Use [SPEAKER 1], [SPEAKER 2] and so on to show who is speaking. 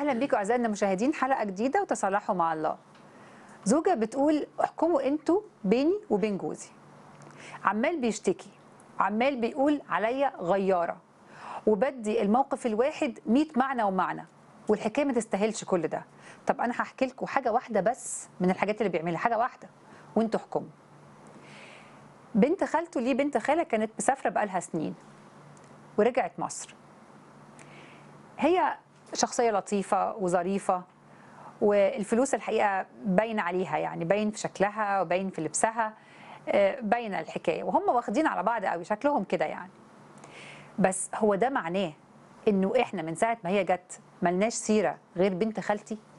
[SPEAKER 1] اهلا بيكم اعزائنا المشاهدين حلقه جديده وتصالحوا مع الله زوجه بتقول احكموا انتوا بيني وبين جوزي عمال بيشتكي عمال بيقول عليا غياره وبدي الموقف الواحد 100 معنى ومعنى والحكايه ما تستاهلش كل ده طب انا هحكي لكم حاجه واحده بس من الحاجات اللي بيعملها حاجه واحده وانتوا احكموا بنت خالته ليه بنت خاله كانت مسافره بقالها سنين ورجعت مصر هي شخصيه لطيفه وظريفه والفلوس الحقيقه باين عليها يعني باين في شكلها وباين في لبسها آه، باينه الحكايه وهم واخدين على بعض قوي شكلهم كده يعني بس هو ده معناه انه احنا من ساعه ما هي جت ملناش سيره غير بنت خالتي